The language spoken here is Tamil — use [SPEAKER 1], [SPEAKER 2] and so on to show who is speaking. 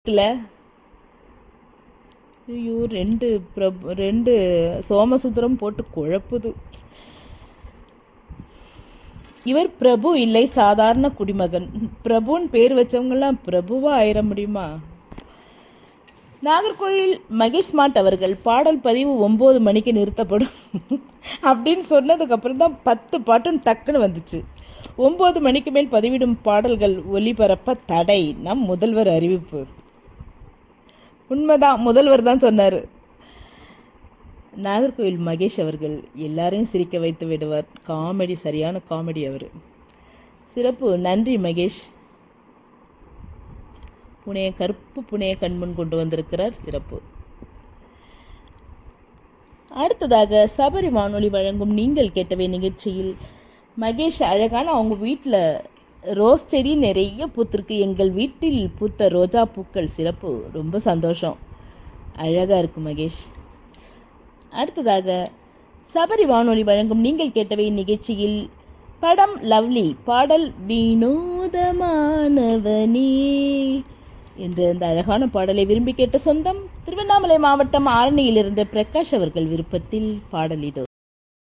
[SPEAKER 1] இருக்குல்ல ஐயோ ரெண்டு பிரபு ரெண்டு சோமசுந்தரம் போட்டு குழப்புது இவர் பிரபு இல்லை சாதாரண குடிமகன் பிரபுன்னு பேர் வச்சவங்கெல்லாம் பிரபுவா ஆயிட முடியுமா நாகர்கோயில் மகேஷ் ஸ்மார்ட் அவர்கள் பாடல் பதிவு ஒம்பது மணிக்கு நிறுத்தப்படும் அப்படின்னு சொன்னதுக்கு அப்புறம் தான் பத்து பாட்டும் டக்குன்னு வந்துச்சு ஒம்பது மணிக்கு மேல் பதிவிடும் பாடல்கள் ஒலிபரப்ப தடை நம் முதல்வர் அறிவிப்பு உண்மைதான் முதல்வர் தான் சொன்னார் நாகர்கோவில் மகேஷ் அவர்கள் எல்லாரையும் சிரிக்க வைத்து விடுவார் காமெடி சரியான காமெடி அவர் சிறப்பு நன்றி மகேஷ் புனைய கருப்பு புனைய கண்முன் கொண்டு வந்திருக்கிறார் சிறப்பு அடுத்ததாக சபரி வானொலி வழங்கும் நீங்கள் கேட்டவை நிகழ்ச்சியில் மகேஷ் அழகான அவங்க வீட்டில் ரோஸ் செடி நிறைய பூத்திருக்கு எங்கள் வீட்டில் பூத்த ரோஜா பூக்கள் சிறப்பு ரொம்ப சந்தோஷம் அழகாக இருக்கு மகேஷ் அடுத்ததாக சபரி வானொலி வழங்கும் நீங்கள் கேட்டவை நிகழ்ச்சியில் படம் லவ்லி பாடல் வினோதமானவனே என்ற இந்த அழகான பாடலை விரும்பி கேட்ட சொந்தம் திருவண்ணாமலை மாவட்டம் ஆரணியிலிருந்து பிரகாஷ் அவர்கள் விருப்பத்தில் பாடல் இதோ